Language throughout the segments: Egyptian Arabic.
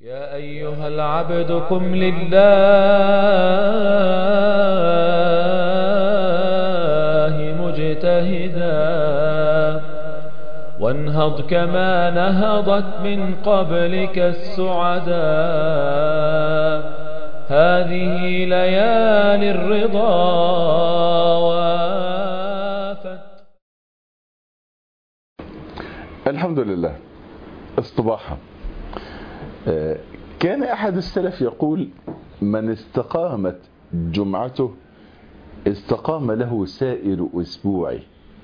يا أيها العبد قم لله مجتهدا وانهض كما نهضت من قبلك السعدا هذه ليالي الرضا وافت الحمد لله اصطباحا آه، كان أحد السلف يقول من استقامت جمعته استقام له سائر أسبوعه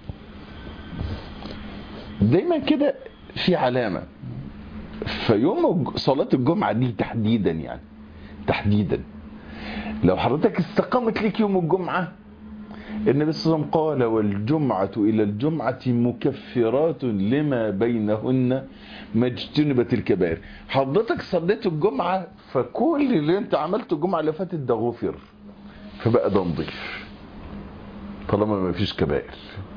دايما كده في علامة فيوم صلاة الجمعة دي تحديدا يعني تحديدا لو حضرتك استقامت ليك يوم الجمعة النبي صلى الله عليه وسلم قال والجمعة إلى الجمعة مكفرات لما بينهن ما اجتنبت الكبائر حضرتك صليت الجمعة فكل اللي انت عملته الجمعة اللي فاتت ده غفر فبقى ده نضيف طالما ما فيش كبائر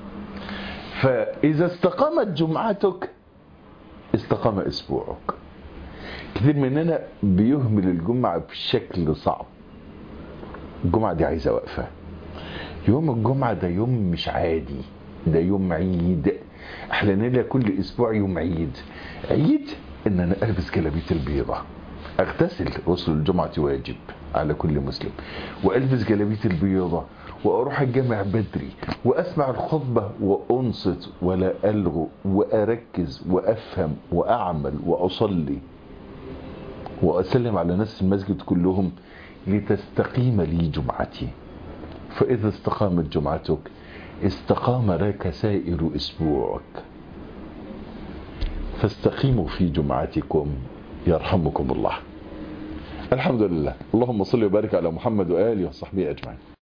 فإذا استقامت جمعتك استقام أسبوعك كتير مننا بيهمل الجمعة بشكل صعب الجمعة دي عايزة وقفة يوم الجمعة ده يوم مش عادي ده يوم عيد احنا لنا كل اسبوع يوم عيد عيد ان انا البس جلابيه البيضة اغتسل غسل الجمعة واجب على كل مسلم والبس جلابيه البيضة واروح الجامع بدري واسمع الخطبة وانصت ولا الغو واركز وافهم واعمل واصلي واسلم على ناس المسجد كلهم لتستقيم لي جمعتي فإذا استقامت جمعتك استقام لك سائر أسبوعك فاستقيموا في جمعتكم يرحمكم الله الحمد لله اللهم صل وبارك على محمد وآله وصحبه أجمعين